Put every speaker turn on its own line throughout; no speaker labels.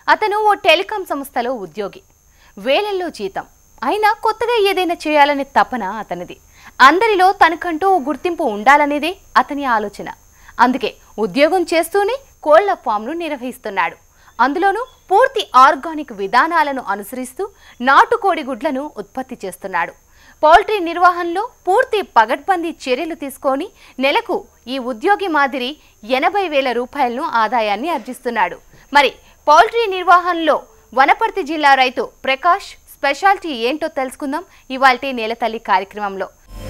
అతను ఓ టెలికాం సంస్థలో ఉద్యోగి వేలల్లో జీతం అయినా కొత్తగా ఏదైనా చేయాలనే తపన అతనిది అందరిలో తనకంటూ ఓ గుర్తింపు ఉండాలనేదే అతని ఆలోచన అందుకే ఉద్యోగం చేస్తూనే కోళ్ల ఫామ్ను నిర్వహిస్తున్నాడు అందులోనూ పూర్తి ఆర్గానిక్ విధానాలను అనుసరిస్తూ నాటుకోడి గుడ్లను ఉత్పత్తి చేస్తున్నాడు పౌల్ట్రీ నిర్వహణలో పూర్తి పగడ్బందీ చర్యలు తీసుకొని నెలకు ఈ ఉద్యోగి మాదిరి ఎనభై వేల రూపాయలను ఆదాయాన్ని ఆర్జిస్తున్నాడు మరి పౌల్ట్రీ నిర్వహణలో వనపర్తి జిల్లా రైతు ప్రకాష్ స్పెషాలిటీ ఏంటో తెలుసుకుందాం ఇవాల్టి నేలతల్లి కార్యక్రమంలో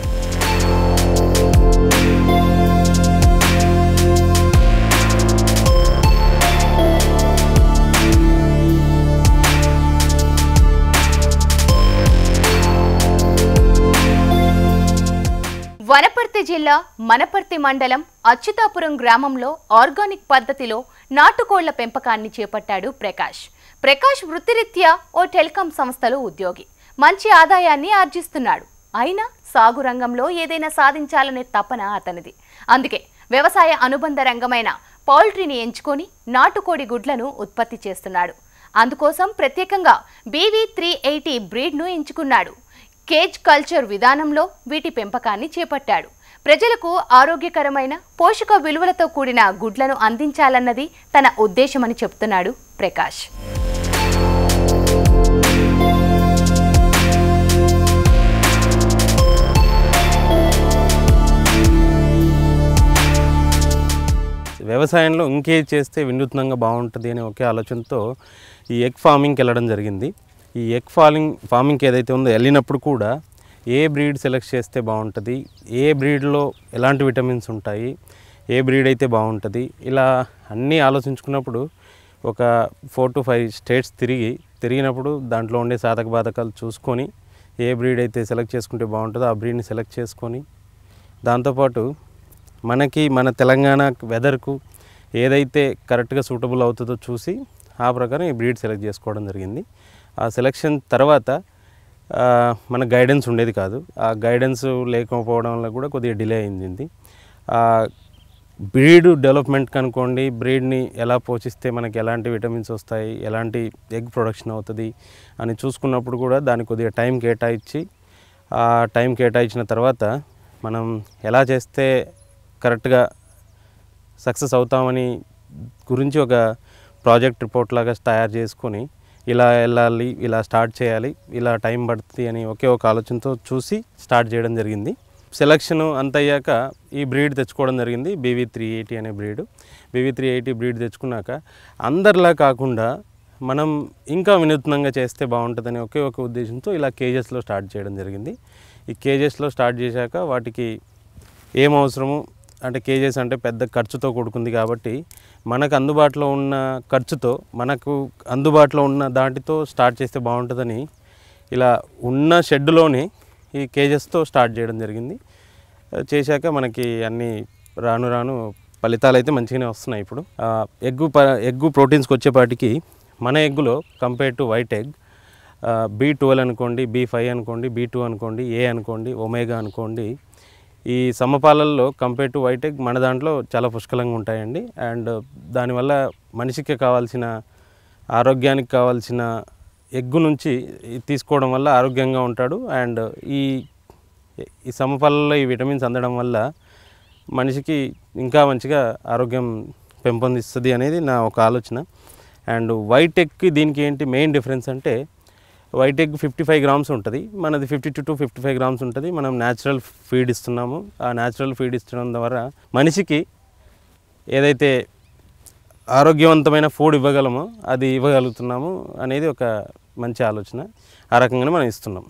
వనపర్తి జిల్లా మనపర్తి మండలం అచ్యుతాపురం గ్రామంలో ఆర్గానిక్ పద్ధతిలో నాటుకోళ్ల పెంపకాన్ని చేపట్టాడు ప్రకాష్ ప్రకాష్ వృత్తిరీత్యా ఓ టెలికాం సంస్థలో ఉద్యోగి మంచి ఆదాయాన్ని ఆర్జిస్తున్నాడు అయినా సాగు రంగంలో ఏదైనా సాధించాలనే తపన అతనిది అందుకే వ్యవసాయ అనుబంధ రంగమైన పౌల్ట్రీని ఎంచుకొని నాటుకోడి గుడ్లను ఉత్పత్తి చేస్తున్నాడు అందుకోసం ప్రత్యేకంగా బీవీ త్రీ ఎయిటీ బ్రీడ్ను ఎంచుకున్నాడు కేజ్ కల్చర్ విధానంలో వీటి పెంపకాన్ని చేపట్టాడు ప్రజలకు ఆరోగ్యకరమైన పోషక విలువలతో కూడిన గుడ్లను అందించాలన్నది తన ఉద్దేశమని చెప్తున్నాడు ప్రకాష్
వ్యవసాయంలో ఇంకేది చేస్తే వినూత్నంగా బాగుంటుంది అనే ఒకే ఆలోచనతో ఈ ఎగ్ ఫార్మింగ్కి వెళ్ళడం జరిగింది ఈ ఎగ్ ఫార్మింగ్ ఫార్మింగ్కి ఏదైతే ఉందో వెళ్ళినప్పుడు కూడా ఏ బ్రీడ్ సెలెక్ట్ చేస్తే బాగుంటుంది ఏ బ్రీడ్లో ఎలాంటి విటమిన్స్ ఉంటాయి ఏ బ్రీడ్ అయితే బాగుంటుంది ఇలా అన్నీ ఆలోచించుకున్నప్పుడు ఒక ఫోర్ టు ఫైవ్ స్టేట్స్ తిరిగి తిరిగినప్పుడు దాంట్లో ఉండే సాధక బాధకాలు చూసుకొని ఏ బ్రీడ్ అయితే సెలెక్ట్ చేసుకుంటే బాగుంటుందో ఆ బ్రీడ్ని సెలెక్ట్ చేసుకొని దాంతోపాటు మనకి మన తెలంగాణ వెదర్కు ఏదైతే కరెక్ట్గా సూటబుల్ అవుతుందో చూసి ఆ ప్రకారం ఈ బ్రీడ్ సెలెక్ట్ చేసుకోవడం జరిగింది ఆ సెలెక్షన్ తర్వాత ఆ, మన గైడెన్స్ ఉండేది కాదు ఆ గైడెన్స్ లేకపోవడం వల్ల కూడా కొద్దిగా డిలే అయింది ఆ బ్రీడ్ డెవలప్మెంట్ కనుకోండి బ్రీడ్ని ఎలా పోషిస్తే మనకి ఎలాంటి విటమిన్స్ వస్తాయి ఎలాంటి ఎగ్ ప్రొడక్షన్ అవుతుంది అని చూసుకున్నప్పుడు కూడా దానికి కొద్దిగా టైం కేటాయించి ఆ టైం కేటాయించిన తర్వాత మనం ఎలా చేస్తే కరెక్ట్గా సక్సెస్ అవుతామని గురించి ఒక ప్రాజెక్ట్ రిపోర్ట్ లాగా తయారు చేసుకొని ఇలా వెళ్ళాలి ఇలా స్టార్ట్ చేయాలి ఇలా టైం పడుతుంది అని ఒకే ఒక ఆలోచనతో చూసి స్టార్ట్ చేయడం జరిగింది సెలక్షన్ అంత అయ్యాక ఈ బ్రీడ్ తెచ్చుకోవడం జరిగింది బీవీ త్రీ ఎయిటీ అనే breed BV three eighty breed తెచ్చుకున్నాక అందరిలా కాకుండా మనం ఇంకా వినూత్నంగా చేస్తే బాగుంటుందని ఒకే ఒక ఉద్దేశంతో ఇలా కేజెస్లో స్టార్ట్ చేయడం జరిగింది ఈ కేజెస్లో స్టార్ట్ చేశాక వాటికి ఏం అవసరము అంటే కేజెస్ అంటే పెద్ద ఖర్చుతో కూడుకుంది కాబట్టి మనకు అందుబాటులో ఉన్న ఖర్చుతో మనకు అందుబాటులో ఉన్న దాటితో స్టార్ట్ చేస్తే బాగుంటుందని ఇలా ఉన్న షెడ్లోనే ఈ కేజెస్తో స్టార్ట్ చేయడం జరిగింది ఆ, చేశాక మనకి అన్ని రాను రాను ఫలితాలు అయితే మంచిగానే వస్తున్నాయి ఇప్పుడు ఆ, ఎగ్గు ప ఎగ్గు ప్రోటీన్స్కి వచ్చేపాటికి మన ఎగ్గులో compare to white egg B twelve అనుకోండి బీ ఫైవ్ అనుకోండి బీ టూ అనుకోండి ఏ అనుకోండి ఒమేగా అనుకోండి ఈ సమపాలల్లో కంపేర్ టు వైట్ ఎగ్ మన దాంట్లో చాలా పుష్కలంగా ఉంటాయండి అండ్ దానివల్ల మనిషికి కావాల్సిన ఆరోగ్యానికి కావాల్సిన ఎగ్గు నుంచి ఇది తీసుకోవడం వల్ల ఆరోగ్యంగా ఉంటాడు అండ్ ఈ ఈ సమపాలలో ఈ విటమిన్స్ అందడం వల్ల మనిషికి ఇంకా మంచిగా ఆరోగ్యం పెంపొందిస్తుంది అనేది నా ఒక ఆలోచన అండ్ వైట్ ఎగ్కి దీనికి ఏంటి మెయిన్ డిఫరెన్స్ అంటే white egg fifty five grams ఉంటుంది మనది fifty two to fifty five grams ఉంటుంది మనం న్యాచురల్ ఫీడ్ ఇస్తున్నాము ఆ న్యాచురల్ ఫీడ్ ఇచ్చడం ద్వారా మనిషికి ఏదైతే ఆరోగ్యవంతమైన ఫుడ్ ఇవ్వగలమో అది ఇవ్వగలుగుతున్నాము అనేది ఒక మంచి ఆలోచన ఆ రకంగానే మనం ఇస్తున్నాం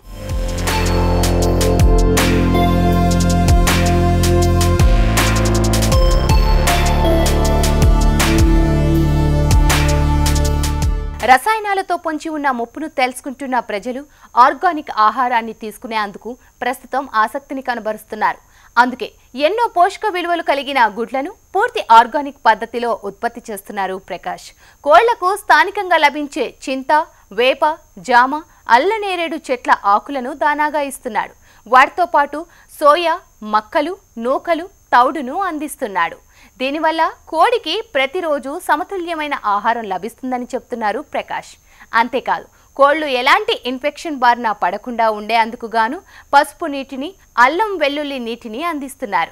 రసాయనాలతో పొంచి ఉన్న ముప్పును తెలుసుకుంటున్న ప్రజలు ఆర్గానిక్ ఆహారాన్ని తీసుకునేందుకు ప్రస్తుతం ఆసక్తిని కనబరుస్తున్నారు అందుకే ఎన్నో పోషక విలువలు కలిగిన గుడ్లను పూర్తి ఆర్గానిక్ పద్ధతిలో ఉత్పత్తి చేస్తున్నారు ప్రకాష్ కోళ్లకు స్థానికంగా లభించే చింత వేప జామ అల్లనేరేడు చెట్ల ఆకులను దానాగా ఇస్తున్నాడు వాటితో పాటు సోయా మక్కలు నూకలు తౌడును అందిస్తున్నాడు దీనివల్ల కోడికి ప్రతిరోజు సమతుల్యమైన ఆహారం లభిస్తుందని చెప్తున్నారు ప్రకాష్ అంతేకాదు కోళ్లు ఎలాంటి ఇన్ఫెక్షన్ బారిన పడకుండా ఉండేందుకు గాను పసుపు నీటిని అల్లం వెల్లుల్లి నీటిని అందిస్తున్నారు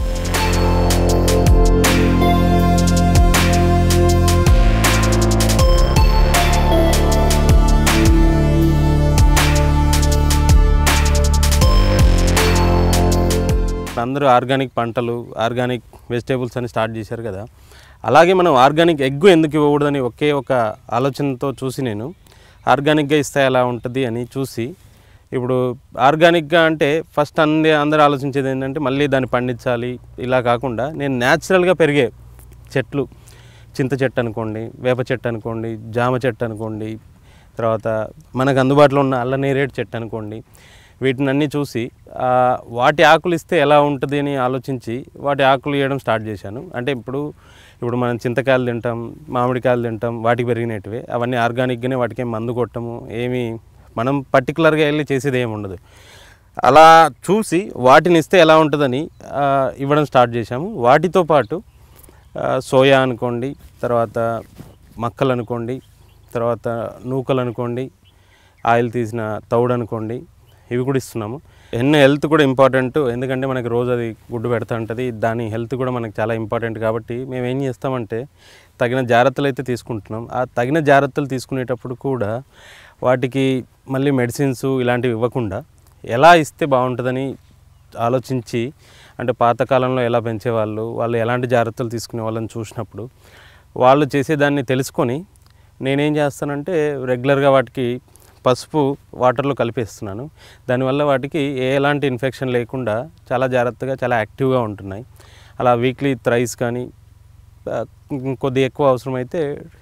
అందరూ ఆర్గానిక్ పంటలు ఆర్గానిక్ వెజిటేబుల్స్ అని స్టార్ట్ చేశారు కదా అలాగే మనం ఆర్గానిక్ ఎగ్ ఎందుకు ఇవ్వకూడదని ఒకే ఒక ఆలోచనతో చూసి నేను ఆర్గానిక్గా ఇస్తే ఎలా ఉంటుంది అని చూసి ఇప్పుడు ఆర్గానిక్గా అంటే ఫస్ట్ అందే అందరూ ఆలోచించేది ఏంటంటే మళ్ళీ దాన్ని పండించాలి ఇలా కాకుండా నేను న్యాచురల్గా పెరిగే చెట్లు చింత చెట్టు అనుకోండి వేప చెట్టు అనుకోండి జామ చెట్టు అనుకోండి తర్వాత మనకు అందుబాటులో ఉన్న అల్ల నేరేడు చెట్టు అనుకోండి వీటిని అన్నీ చూసి ఆ, వాటి ఆకులు ఇస్తే ఎలా ఉంటుంది అని ఆలోచించి వాటి ఆకులు ఇవ్వడం స్టార్ట్ చేశాను అంటే ఇప్పుడు ఇప్పుడు మనం చింతకాయలు తింటాం మామిడికాయలు తింటాం వాటికి పెరిగినట్టువే అవన్నీ ఆర్గానిక్గానే వాటికి ఏం మందు కొట్టము ఏమీ మనం పర్టికులర్గా వెళ్ళి చేసేది ఏమి ఉండదు అలా చూసి వాటిని ఇస్తే ఎలా ఉంటుందని ఆ, ఇవ్వడం స్టార్ట్ చేశాము వాటితో పాటు ఆ, సోయా అనుకోండి తర్వాత మక్కలు అనుకోండి తర్వాత నూకలు అనుకోండి ఆయిల్ తీసిన తౌడు అనుకోండి ఇవి కూడా ఇస్తున్నాము ఎన్నో హెల్త్ కూడా ఇంపార్టెంట్ ఎందుకంటే మనకి రోజు అది గుడ్డు పెడతా ఉంటుంది దాని హెల్త్ కూడా మనకి చాలా ఇంపార్టెంట్ కాబట్టి మేము ఏం చేస్తామంటే తగిన జాగ్రత్తలు అయితే తీసుకుంటున్నాం ఆ తగిన జాగ్రత్తలు తీసుకునేటప్పుడు కూడా వాటికి మళ్ళీ మెడిసిన్స్ ఇలాంటివి ఇవ్వకుండా ఎలా ఇస్తే బాగుంటుందని ఆలోచించి అంటే పాతకాలంలో ఎలా పెంచేవాళ్ళు వాళ్ళు ఎలాంటి జాగ్రత్తలు తీసుకునే వాళ్ళని చూసినప్పుడు వాళ్ళు చేసేదాన్ని తెలుసుకొని నేనేం చేస్తానంటే రెగ్యులర్గా వాటికి పసుపు వాటర్లో కలిపేస్తున్నాను దానివల్ల వాటికి ఏ ఎలాంటి ఇన్ఫెక్షన్ లేకుండా చాలా జాగ్రత్తగా చాలా యాక్టివ్గా ఉంటున్నాయి అలా వీక్లీ థ్రైస్ కానీ ఆ, కొద్ది ఎక్కువ అవసరమైతే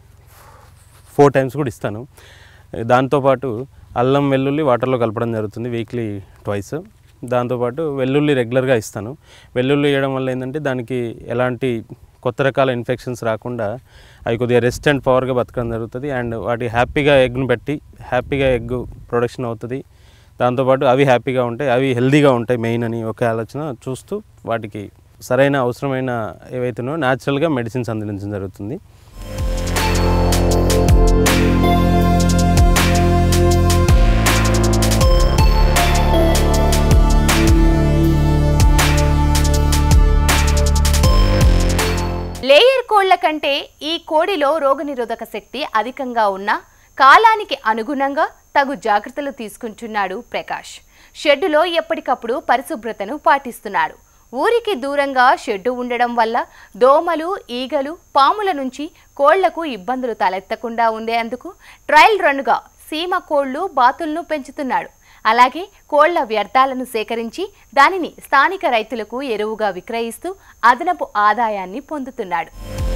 ఫోర్ టైమ్స్ కూడా ఇస్తాను దాంతోపాటు అల్లం వెల్లుల్లి వాటర్లో కలపడం జరుగుతుంది వీక్లీ ట్వైస్ దాంతోపాటు వెల్లుల్లి రెగ్యులర్గా ఇస్తాను వెల్లుల్లి వేయడం వల్ల ఏంటంటే దానికి ఎలాంటి కొత్త రకాల ఇన్ఫెక్షన్స్ రాకుండా అవి కొద్దిగా రెస్ట్ అండ్ పవర్గా బతకడం జరుగుతుంది అండ్ వాటి హ్యాపీగా ఎగ్ను పెట్టి హ్యాపీగా ఎగ్ ప్రొడక్షన్ అవుతుంది దాంతోపాటు అవి హ్యాపీగా ఉంటాయి అవి హెల్దీగా ఉంటాయి మెయిన్ అని ఒక ఆలోచన చూస్తూ వాటికి సరైన అవసరమైన ఏవైతున్నాయో న్యాచురల్గా మెడిసిన్స్ అందించడం జరుగుతుంది
లేయర్ కోళ్ల కంటే ఈ కోడిలో రోగనిరోధక శక్తి అధికంగా ఉన్న కాలానికి అనుగుణంగా తగు జాగ్రత్తలు తీసుకుంటున్నాడు ప్రకాష్ షెడ్డులో ఎప్పటికప్పుడు పరిశుభ్రతను పాటిస్తున్నాడు ఊరికి దూరంగా షెడ్డు ఉండడం వల్ల దోమలు ఈగలు పాముల నుంచి కోళ్లకు ఇబ్బందులు తలెత్తకుండా ఉండేందుకు ట్రయల్ రన్గా సీమ కోళ్లు బాతులను పెంచుతున్నాడు అలాగే కోళ్ల వ్యర్థాలను సేకరించి దానిని స్థానిక రైతులకు ఎరువుగా విక్రయిస్తూ అదనపు ఆదాయాన్ని పొందుతున్నాడు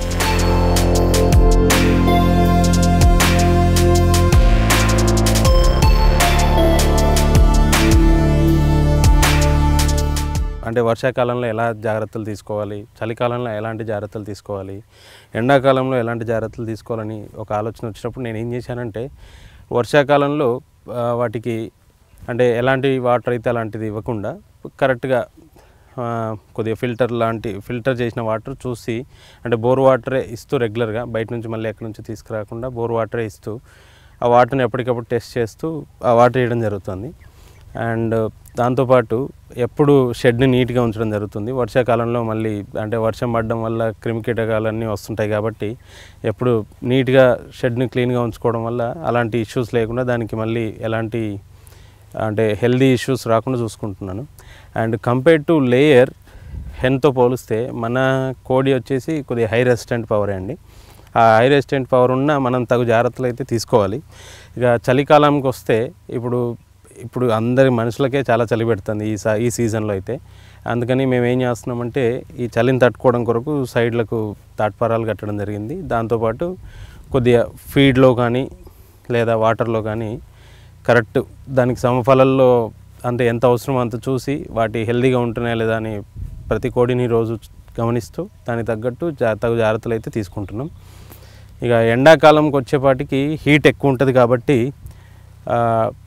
అంటే వర్షాకాలంలో ఎలా జాగ్రత్తలు తీసుకోవాలి చలికాలంలో ఎలాంటి జాగ్రత్తలు తీసుకోవాలి ఎండాకాలంలో ఎలాంటి జాగ్రత్తలు తీసుకోవాలని ఒక ఆలోచన వచ్చినప్పుడు నేను ఏం చేశానంటే వర్షాకాలంలో ఆ, వాటికి అంటే ఎలాంటి వాటర్ అయితే అలాంటిది ఇవ్వకుండా కరెక్ట్గా ఆ, కొద్దిగా ఫిల్టర్ లాంటి ఫిల్టర్ చేసిన వాటర్ చూసి అంటే బోర్ వాటరే ఇస్తూ రెగ్యులర్గా బయట నుంచి మళ్ళీ ఎక్కడి నుంచి తీసుకురాకుండా బోర్ వాటరే ఇస్తూ ఆ వాటర్ని ఎప్పటికప్పుడు టెస్ట్ చేస్తూ ఆ వాటర్ వేయడం జరుగుతుంది అండ్ దాంతోపాటు ఎప్పుడు షెడ్ని నీట్గా ఉంచడం జరుగుతుంది వర్షాకాలంలో మళ్ళీ అంటే వర్షం పడడం వల్ల క్రిమికీటకాలన్నీ వస్తుంటాయి కాబట్టి ఎప్పుడు నీట్గా షెడ్ని క్లీన్గా ఉంచుకోవడం వల్ల అలాంటి ఇష్యూస్ లేకుండా దానికి మళ్ళీ ఎలాంటి అంటే హెల్దీ ఇష్యూస్ రాకుండా చూసుకుంటున్నాను అండ్ కంపేర్ టు లేయర్ హెన్తో పోలిస్తే మన కోడి వచ్చేసి కొద్దిగా హై రెసిస్టెంట్ పవర్ అండి ఆ హై రెసిస్టెంట్ పవర్ ఉన్న మనం తగు జాగ్రత్తలు అయితే తీసుకోవాలి ఇక చలికాలంకి వస్తే ఇప్పుడు ఇప్పుడు అందరి మనుషులకే చాలా చలి పెడుతుంది ఈ సా ఈ సీజన్లో అయితే అందుకని మేము ఏం చేస్తున్నామంటే ఈ చలిని తట్టుకోవడం కొరకు సైడ్లకు తాట్పారాలు కట్టడం జరిగింది దాంతోపాటు కొద్దిగా ఫీడ్లో కానీ లేదా వాటర్లో కానీ కరెక్ట్ దానికి సమఫలంలో అంటే ఎంత అవసరమో అంత చూసి వాటి హెల్దీగా ఉంటున్నాయా లేదా అని ప్రతి కోడిని రోజు గమనిస్తూ దానికి తగ్గట్టు జా తగు జాగ్రత్తలు అయితే తీసుకుంటున్నాం ఇక ఎండాకాలంకి వచ్చేపాటికి హీట్ ఎక్కువ ఉంటుంది కాబట్టి ఆ,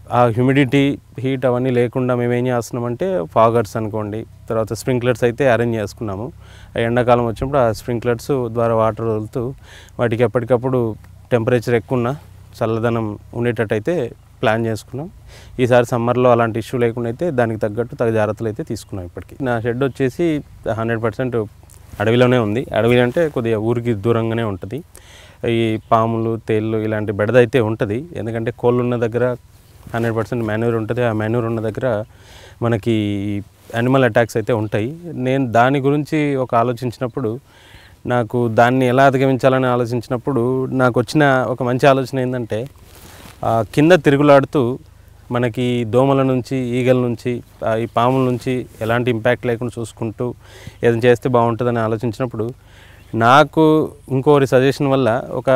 ఆ హ్యూమిడిటీ హీట్ అవన్నీ లేకుండా మేము ఏం చేస్తున్నామంటే ఫాగర్స్ అనుకోండి తర్వాత స్ప్రింక్లర్స్ అయితే అరేంజ్ చేసుకున్నాము ఆ ఎండాకాలం వచ్చినప్పుడు ఆ స్ప్రింక్లర్స్ ద్వారా వాటర్ వదులుతూ వాటికి ఎప్పటికప్పుడు టెంపరేచర్ ఎక్కువ ఉన్నా చల్లదనం ఉండేటట్టు అయితే ప్లాన్ చేసుకున్నాం ఈసారి సమ్మర్లో అలాంటి ఇష్యూ లేకుండా అయితే దానికి తగ్గట్టు తగ్గ జాగ్రత్తలు అయితే తీసుకున్నాం ఇప్పటికి నా షెడ్ వచ్చేసి హండ్రెడ్ పర్సెంట్ అడవిలోనే ఉంది అడవి అంటే కొద్దిగా ఊరికి దూరంగానే ఉంటుంది ఈ పాములు తేళ్ళు ఇలాంటి బెడద అయితే ఉంటుంది ఎందుకంటే కోళ్ళు ఉన్న దగ్గర హండ్రెడ్ పర్సెంట్ మాన్యూర్ ఉంటుంది ఆ మాన్యూర్ ఉన్న దగ్గర మనకి యానిమల్ అటాక్స్ అయితే ఉంటాయి నేను దాని గురించి ఒక ఆలోచించినప్పుడు నాకు దాన్ని ఎలా అధిగమించాలని ఆలోచించినప్పుడు నాకు వచ్చిన ఒక మంచి ఆలోచన ఏంటంటే ఆ కింద తిరుగులాడుతూ మనకి దోమల నుంచి ఈగల నుంచి ఆ ఈ పాముల నుంచి ఎలాంటి ఇంపాక్ట్ లేకుండా చూసుకుంటూ ఏదైనా చేస్తే బాగుంటుందని ఆలోచించినప్పుడు నాకు ఇంకోరి సజెషన్ వల్ల ఒక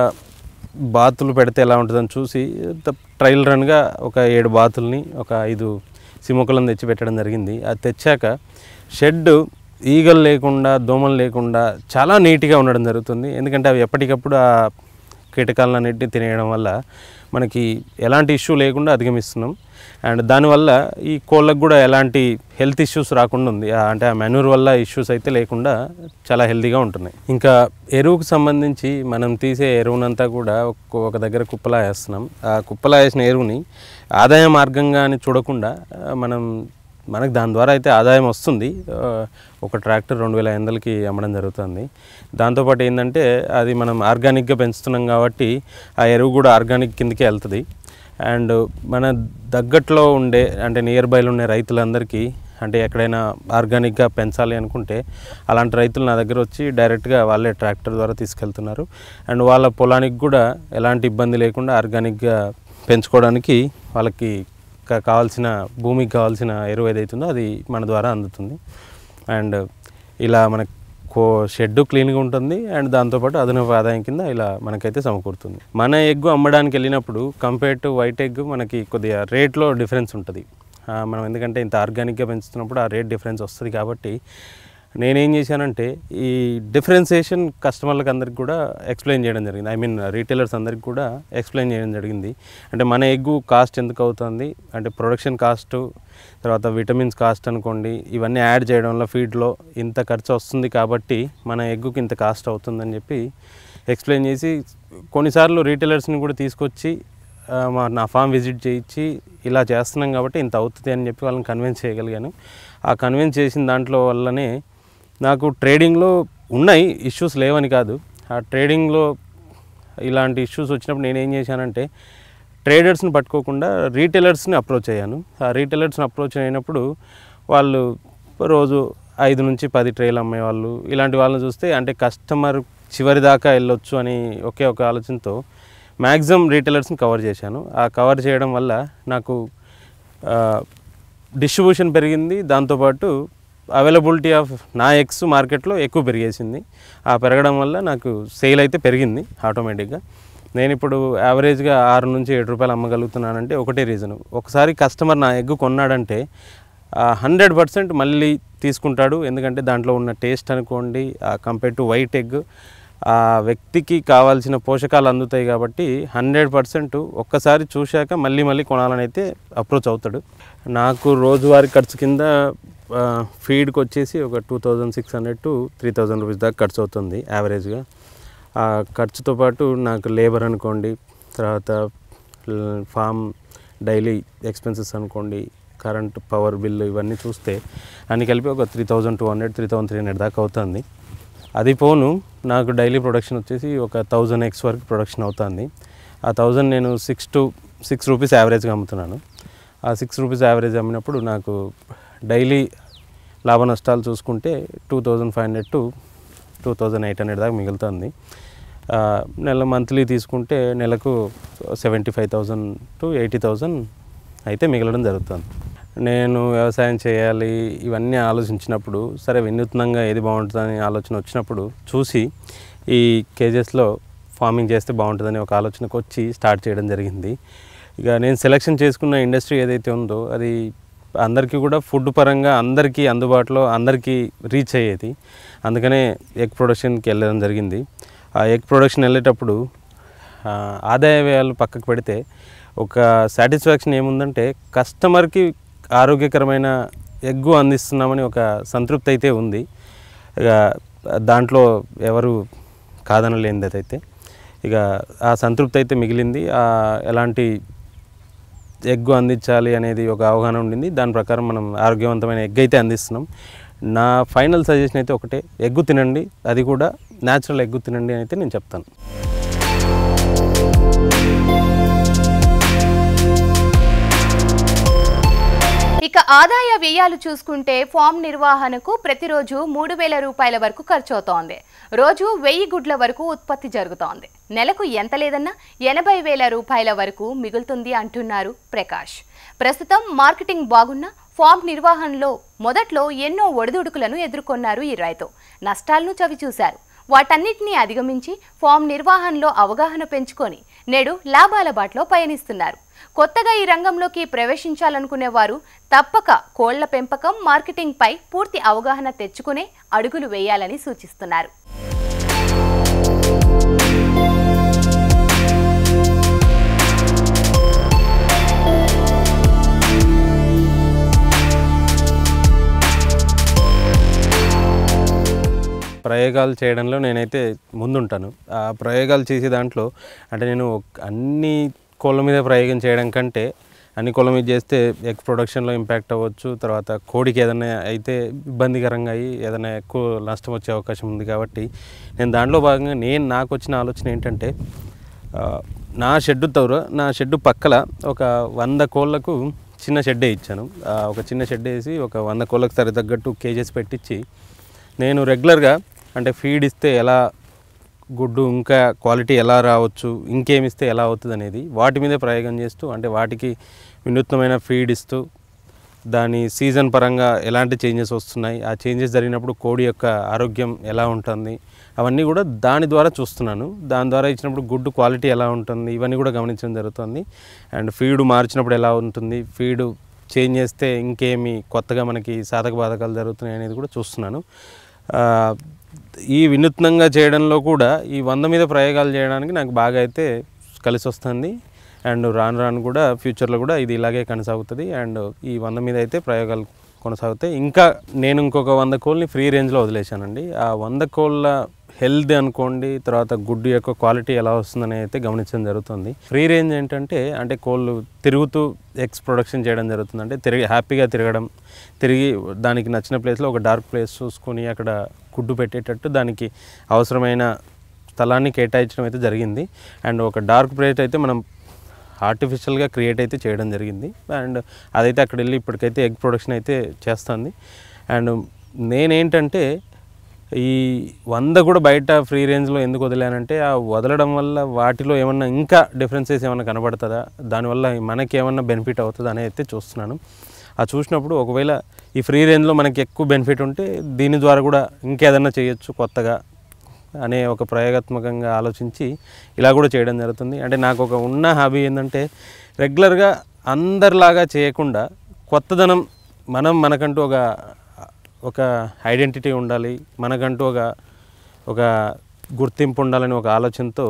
బాతులు పెడితే ఎలా ఉంటుందని చూసి త- ట్రయల్ రన్గా ఒక ఏడు బాతుల్ని ఒక ఐదు సిముకలను తెచ్చి పెట్టడం జరిగింది అది తెచ్చాక షెడ్ ఈగలు లేకుండా దోమలు లేకుండా చాలా నీట్గా ఉండడం జరుగుతుంది ఎందుకంటే అవి ఎప్పటికప్పుడు ఆ కీటకాలన్నింటినీ తినేయడం వల్ల మనకి ఎలాంటి ఇష్యూ లేకుండా అధిగమిస్తున్నాం అండ్ దానివల్ల ఈ కోళ్ళకు కూడా ఎలాంటి హెల్త్ ఇష్యూస్ రాకుండా ఉంది ఆ అంటే ఆ మెనూర్ వల్ల ఇష్యూస్ అయితే లేకుండా చాలా హెల్తీగా ఉంటున్నాయి ఇంకా ఎరువుకు సంబంధించి మనం తీసే ఎరువునంతా కూడా ఒక- ఒక దగ్గర కుప్పలా వేస్తున్నాం ఆ కుప్పలా వేసిన ఎరువుని ఆదాయ మార్గంగా అని చూడకుండా ఆ, మనం మనకు దాని ద్వారా అయితే ఆదాయం వస్తుంది ఆ, ఒక ట్రాక్టర్ రెండు వేల ఐదు వందలకి అమ్మడం జరుగుతుంది దాంతోపాటు ఏంటంటే అది మనం ఆర్గానిక్గా పెంచుతున్నాం కాబట్టి ఆ ఎరువు కూడా ఆర్గానిక్ కిందకే వెళ్తుంది అండ్ మన దగ్గట్లో ఉండే అంటే నియర్ బైలో ఉండే రైతులందరికీ అంటే ఎక్కడైనా ఆర్గానిక్గా పెంచాలి అనుకుంటే అలాంటి రైతులు నా దగ్గర వచ్చి డైరెక్ట్గా వాళ్ళే ట్రాక్టర్ ద్వారా తీసుకెళ్తున్నారు అండ్ వాళ్ళ పొలానికి కూడా ఎలాంటి ఇబ్బంది లేకుండా ఆర్గానిక్గా పెంచుకోవడానికి వాళ్ళకి కా- కావాల్సిన భూమికి కావాల్సిన ఎరువు ఏదైతుందో అది మన ద్వారా అందుతుంది అండ్ ఇలా మన కో షెడ్ క్లీన్గా ఉంటుంది అండ్ దాంతోపాటు అదనపు ఆదాయం కింద ఇలా మనకైతే సమకూరుతుంది మన ఎగ్ అమ్మడానికి వెళ్ళినప్పుడు కంపేర్ టు వైట్ ఎగ్ మనకి కొద్దిగా రేట్లో డిఫరెన్స్ ఉంటుంది ఆ, మనం ఎందుకంటే ఇంత ఆర్గానిక్గా పెంచుతున్నప్పుడు ఆ రేట్ డిఫరెన్స్ వస్తుంది కాబట్టి నేనేం చేశానంటే ఈ డిఫరెన్సియేషన్ కస్టమర్లకు అందరికి కూడా ఎక్స్ప్లెయిన్ చేయడం జరిగింది ఐ మీన్ రీటైలర్స్ అందరికి కూడా ఎక్స్ప్లెయిన్ చేయడం జరిగింది అంటే మన ఎగ్గు కాస్ట్ ఎందుకు అవుతుంది అంటే ప్రొడక్షన్ కాస్ట్ తర్వాత విటమిన్స్ కాస్ట్ అనుకోండి ఇవన్నీ యాడ్ చేయడం వల్ల ఫీడ్లో ఇంత ఖర్చు వస్తుంది కాబట్టి మన ఎగ్గుకి ఇంత కాస్ట్ అవుతుందని చెప్పి ఎక్స్ప్లెయిన్ చేసి కొన్నిసార్లు రీటైలర్స్ని కూడా తీసుకొచ్చి ఆ, మా నా ఫామ్ విజిట్ చేయించి ఇలా చేస్తున్నాం కాబట్టి ఇంత అవుతుంది అని చెప్పి వాళ్ళని కన్విన్స్ చేయగలిగాను ఆ కన్విన్స్ చేసిన దాంట్లో వల్లనే నాకు ట్రేడింగ్లో ఉన్నాయి ఇష్యూస్ లేవని కాదు ఆ ట్రేడింగ్లో ఇలాంటి ఇష్యూస్ వచ్చినప్పుడు నేను ఏం చేశానంటే ట్రేడర్స్ని పట్టుకోకుండా రీటైలర్స్ని అప్రోచ్ అయ్యాను ఆ రీటైలర్స్ని అప్రోచ్ అయినప్పుడు వాళ్ళు రోజు ఐదు నుంచి పది ట్రేలు అమ్మేవాళ్ళు ఇలాంటి వాళ్ళని చూస్తే అంటే కస్టమర్ చివరి దాకా వెళ్ళొచ్చు అని ఒకే ఒక ఆలోచనతో మ్యాక్సిమం రీటైలర్స్ని కవర్ చేశాను ఆ కవర్ చేయడం వల్ల నాకు డిస్ట్రిబ్యూషన్ పెరిగింది దాంతోపాటు అవైలబిలిటీ ఆఫ్ నా ఎగ్స్ మార్కెట్లో ఎక్కువ పెరిగేసింది ఆ పెరగడం వల్ల నాకు సేల్ అయితే పెరిగింది ఆటోమేటిక్గా నేను ఇప్పుడు యావరేజ్గా ఆరు నుంచి ఏడు రూపాయలు అమ్మగలుగుతున్నానంటే ఒకటే రీజన్ ఒకసారి కస్టమర్ నా ఎగ్ కొన్నాడంటే హండ్రెడ్ పర్సెంట్ మళ్ళీ తీసుకుంటాడు ఎందుకంటే దాంట్లో ఉన్న టేస్ట్ అనుకోండి కంపేర్ టు వైట్ ఎగ్ ఆ వ్యక్తికి కావాల్సిన పోషకాలు అందుతాయి కాబట్టి హండ్రెడ్ పర్సెంట్ ఒక్కసారి చూశాక మళ్ళీ మళ్ళీ కొనాలని అయితే అప్రోచ్ అవుతాడు నాకు రోజువారీ ఖర్చు కింద ఫీడ్కి వచ్చేసి ఒక two thousand six hundred to three thousand rupees దాకా ఖర్చు అవుతుంది యావరేజ్గా ఆ ఖర్చుతో పాటు నాకు లేబర్ అనుకోండి తర్వాత ఫామ్ డైలీ ఎక్స్పెన్సెస్ అనుకోండి కరెంట్ పవర్ బిల్లు ఇవన్నీ చూస్తే అన్ని కలిపి ఒక three thousand two hundred three thousand three hundred దాకా అవుతుంది అది పోను నాకు డైలీ ప్రొడక్షన్ వచ్చేసి ఒక థౌజండ్ ఎక్స్ వరకు ప్రొడక్షన్ అవుతుంది ఆ థౌజండ్ నేను సిక్స్ టు సిక్స్ రూపీస్ యావరేజ్గా అమ్ముతున్నాను ఆ సిక్స్ రూపీస్ యావరేజ్ అమ్మినప్పుడు నాకు డైలీ లాభ నష్టాలు చూసుకుంటే two thousand five hundred to two thousand eight hundred దాకా మిగులుతుంది ఆ, నెల మంత్లీ తీసుకుంటే నెలకు seventy five thousand to eighty thousand అయితే మిగలడం జరుగుతుంది నేను వ్యవసాయం చేయాలి ఇవన్నీ ఆలోచించినప్పుడు సరే వినూత్నంగా ఏది బాగుంటుందని ఆలోచన వచ్చినప్పుడు చూసి ఈ కేజెస్లో ఫార్మింగ్ చేస్తే బాగుంటుందని ఒక ఆలోచనకు వచ్చి స్టార్ట్ చేయడం జరిగింది ఇక నేను సెలెక్షన్ చేసుకున్న ఇండస్ట్రీ ఏదైతే ఉందో అది అందరికీ కూడా ఫుడ్ పరంగా అందరికీ అందుబాటులో అందరికీ రీచ్ అయ్యేది అందుకనే ఎగ్ ప్రొడక్షన్కి వెళ్ళడం జరిగింది ఆ ఎగ్ ప్రొడక్షన్ వెళ్ళేటప్పుడు ఆ, ఆదాయ వ్యయాలు పక్కకు పెడితే ఒక సాటిస్ఫాక్షన్ ఏముందంటే కస్టమర్కి ఆరోగ్యకరమైన ఎగ్గు అందిస్తున్నామని ఒక సంతృప్తి అయితే ఉంది ఇక దాంట్లో ఎవరు కాదనలేనిది అయితే ఇక ఆ సంతృప్తి అయితే మిగిలింది ఆ ఎలాంటి ఎగ్గు అందించాలి అనేది ఒక అవగాహన ఉండింది దాని ప్రకారం మనం ఆరోగ్యవంతమైన ఎగ్ అయితే అందిస్తున్నాం నా ఫైనల్ సజెషన్ అయితే ఒకటే ఎగ్గు తినండి అది కూడా న్యాచురల్ ఎగ్గు తినండి అని అయితే నేను చెప్తాను
ఇక ఆదాయ వ్యయాలు చూసుకుంటే ఫామ్ నిర్వహణకు ప్రతిరోజు మూడు వేల రూపాయల వరకు ఖర్చు అవుతోంది రోజు వెయ్యి గుడ్ల వరకు ఉత్పత్తి జరుగుతోంది నెలకు ఎంత లేదన్నా ఎనభై వేల రూపాయల వరకు మిగులుతుంది అంటున్నారు ప్రకాష్ ప్రస్తుతం మార్కెటింగ్ బాగున్న ఫామ్ నిర్వహణలో మొదట్లో ఎన్నో ఒడిదుడుకులను ఎదుర్కొన్నారు ఈ రైతు నష్టాలను చవిచూశారు వాటన్నిటినీ అధిగమించి ఫామ్ నిర్వహణలో అవగాహన పెంచుకొని నేడు లాభాల బాటలో పయనిస్తున్నారు కొత్తగా ఈ రంగంలోకి ప్రవేశించాలనుకునే వారు తప్పక కోళ్ల పెంపకం మార్కెటింగ్పై పూర్తి అవగాహన తెచ్చుకునే అడుగులు వేయాలని సూచిస్తున్నారు
ప్రయోగాలు చేయడంలో నేనైతే ముందుంటాను ఆ ప్రయోగాలు చేసే దాంట్లో అంటే నేను ఒక- అన్ని కోళ్ళ మీద ప్రయోగం చేయడం కంటే అన్ని కోళ్ళ మీద చేస్తే ఎగ్ ప్రొడక్షన్లో ఇంపాక్ట్ అవ్వచ్చు తర్వాత కోడికి ఏదైనా అయితే ఇబ్బందికరంగా అయ్యి ఏదైనా ఎక్కువ నష్టం వచ్చే అవకాశం ఉంది కాబట్టి నేను దాంట్లో భాగంగా నేను నాకు వచ్చిన ఆలోచన ఏంటంటే ఆ, నా షెడ్ తవర నా షెడ్ పక్కల ఒక వంద కోళ్ళకు చిన్న షెడ్డే ఇచ్చాను ఆ, ఒక చిన్న షెడ్ వేసి ఒక వంద కోళ్ళకు సరి తగ్గట్టు కేజెస్ పెట్టించి నేను రెగ్యులర్గా అంటే ఫీడ్ ఇస్తే ఎలా గుడ్డు ఇంకా క్వాలిటీ ఎలా రావచ్చు ఇంకేమిస్తే ఎలా అవుతుంది అనేది వాటి మీదే ప్రయోగం చేస్తూ అంటే వాటికి వినూత్నమైన ఫీడ్ ఇస్తూ దాని సీజన్ పరంగా ఎలాంటి చేంజెస్ వస్తున్నాయి ఆ చేంజెస్ జరిగినప్పుడు కోడి యొక్క ఆరోగ్యం ఎలా ఉంటుంది అవన్నీ కూడా దాని ద్వారా చూస్తున్నాను దాని ద్వారా ఇచ్చినప్పుడు గుడ్డు క్వాలిటీ ఎలా ఉంటుంది ఇవన్నీ కూడా గమనించడం జరుగుతుంది అండ్ ఫీడ్ మార్చినప్పుడు ఎలా ఉంటుంది ఫీడ్ చేంజ్ చేస్తే ఇంకేమి కొత్తగా మనకి సాధక బాధకాలు జరుగుతున్నాయి అనేది కూడా చూస్తున్నాను ఆ, ఈ వినూత్నంగా చేయడంలో కూడా ఈ వంద మీద ప్రయోగాలు చేయడానికి నాకు బాగా అయితే కలిసి వస్తుంది అండ్ రాను రాను కూడా ఫ్యూచర్లో కూడా ఇది ఇలాగే కొనసాగుతుంది అండ్ ఈ వంద మీద అయితే ప్రయోగాలు కొనసాగుతాయి ఇంకా నేను ఇంకొక వంద కోళ్ళని ఫ్రీ రేంజ్లో వదిలేశానండి ఆ వంద కోళ్ళ హెల్త్ అనుకోండి తర్వాత గుడ్డు యొక్క క్వాలిటీ ఎలా వస్తుందని అయితే గమనించడం జరుగుతుంది ఫ్రీ రేంజ్ ఏంటంటే అంటే కోళ్ళు తిరుగుతూ ఎగ్స్ ప్రొడక్షన్ చేయడం జరుగుతుంది అంటే తిరిగి హ్యాపీగా తిరగడం తిరిగి దానికి నచ్చిన ప్లేస్లో ఒక డార్క్ ప్లేస్ చూసుకొని అక్కడ గుడ్డు పెట్టేటట్టు దానికి అవసరమైన స్థలాన్ని కేటాయించడం అయితే జరిగింది అండ్ ఒక డార్క్ ప్లేస్ అయితే మనం ఆర్టిఫిషియల్గా క్రియేట్ అయితే చేయడం జరిగింది అండ్ అదైతే అక్కడ వెళ్ళి ఇప్పటికైతే ఎగ్ ప్రొడక్షన్ అయితే చేస్తుంది అండ్ నేనేంటంటే ఈ వంద కూడా బయట ఫ్రీ రేంజ్లో ఎందుకు వదిలానంటే ఆ వదలడం వల్ల వాటిలో ఏమన్నా ఇంకా డిఫరెన్సెస్ ఏమన్నా కనబడుతుందా దానివల్ల మనకి ఏమన్నా బెనిఫిట్ అవుతుందా అని అయితే చూస్తున్నాను ఆ చూసినప్పుడు ఒకవేళ ఈ ఫ్రీ రేంజ్లో మనకి ఎక్కువ బెనిఫిట్ ఉంటే దీని ద్వారా కూడా ఇంకేదన్నా చేయొచ్చు కొత్తగా అనే ఒక ప్రయోగాత్మకంగా ఆలోచించి ఇలా కూడా చేయడం జరుగుతుంది అంటే నాకు ఒక ఉన్న హాబీ ఏంటంటే రెగ్యులర్గా అందరిలాగా చేయకుండా కొత్తదనం మనం మనకంటూ ఒక ఒక ఐడెంటిటీ ఉండాలి మనకంటూ ఒక ఒక గుర్తింపు ఉండాలని ఒక ఆలోచనతో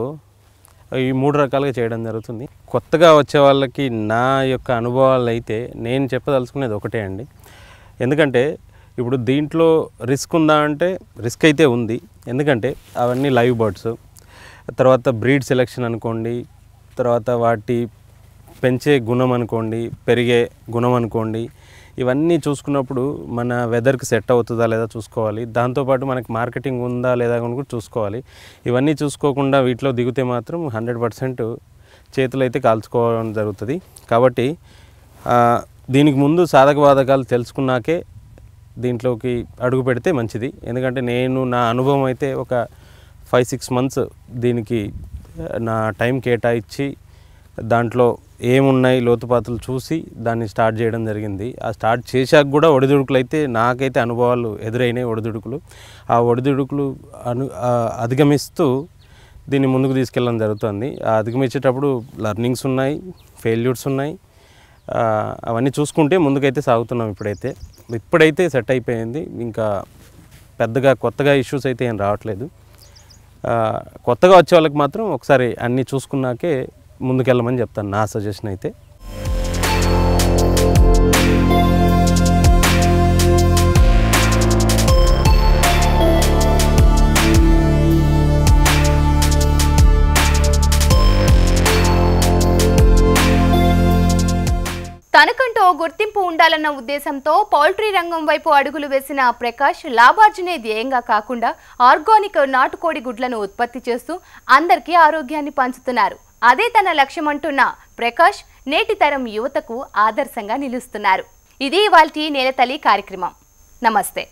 ఈ మూడు రకాలుగా చేయడం జరుగుతుంది కొత్తగా వచ్చే వాళ్ళకి నా యొక్క అనుభవాలు అయితే నేను చెప్పదలుచుకునేది ఒకటే అండి ఎందుకంటే ఇప్పుడు దీంట్లో రిస్క్ ఉందా అంటే రిస్క్ అయితే ఉంది ఎందుకంటే అవన్నీ లైవ్ బర్డ్స్ తర్వాత బ్రీడ్ సెలెక్షన్ అనుకోండి తర్వాత వాటి పెంచే గుణం అనుకోండి పెరిగే గుణం అనుకోండి ఇవన్నీ చూసుకున్నప్పుడు మన వెదర్కి సెట్ అవుతుందా లేదా చూసుకోవాలి దాంతోపాటు మనకి మార్కెటింగ్ ఉందా లేదా అని కూడా చూసుకోవాలి ఇవన్నీ చూసుకోకుండా వీటిలో దిగితే మాత్రం హండ్రెడ్ పర్సెంట్ చేతులు అయితే కాల్చుకోవడం జరుగుతుంది కాబట్టి ఆ, దీనికి ముందు సాధక బాధకాలు తెలుసుకున్నాకే దీంట్లోకి అడుగు పెడితే మంచిది ఎందుకంటే నేను నా అనుభవం అయితే ఒక ఫైవ్ సిక్స్ మంత్స్ దీనికి ఆ, నా టైం కేటాయించి దాంట్లో ఏమున్నాయి లోతుపాతులు చూసి దాన్ని స్టార్ట్ చేయడం జరిగింది ఆ స్టార్ట్ చేశాక కూడా ఒడిదుడుకులు అయితే నాకైతే అనుభవాలు ఎదురైనాయి ఒడిదుడుకులు ఆ ఒడిదుడుకులు అను ఆ, అధిగమిస్తూ దీన్ని ముందుకు తీసుకెళ్ళడం జరుగుతుంది ఆ అధిగమించేటప్పుడు లర్నింగ్స్ ఉన్నాయి ఫెయిల్యూర్స్ ఉన్నాయి ఆ, అవన్నీ చూసుకుంటే ముందుకైతే సాగుతున్నాం ఇప్పుడైతే ఇప్పుడైతే సెట్ అయిపోయింది ఇంకా పెద్దగా కొత్తగా ఇష్యూస్ అయితే ఏం రావట్లేదు ఆ, కొత్తగా వచ్చే వాళ్ళకి మాత్రం ఒకసారి అన్నీ చూసుకున్నాకే ముందుకెళ్ళమని చెప్తాను నా సజెషన్ అయితే
తనకంటూ ఓ గుర్తింపు ఉండాలన్న ఉద్దేశంతో పౌల్ట్రీ రంగం వైపు అడుగులు వేసిన ప్రకాష్ లాభార్జనే ధ్యేయంగా కాకుండా ఆర్గానిక్ నాటుకోడి గుడ్లను ఉత్పత్తి చేస్తూ అందరికీ ఆరోగ్యాన్ని పంచుతున్నారు అదే తన లక్ష్యం అంటున్న ప్రకాష్ నేటి తరం యువతకు ఆదర్శంగా నిలుస్తున్నారు ఇది ఇవాల్టి నేలతల్లి కార్యక్రమం నమస్తే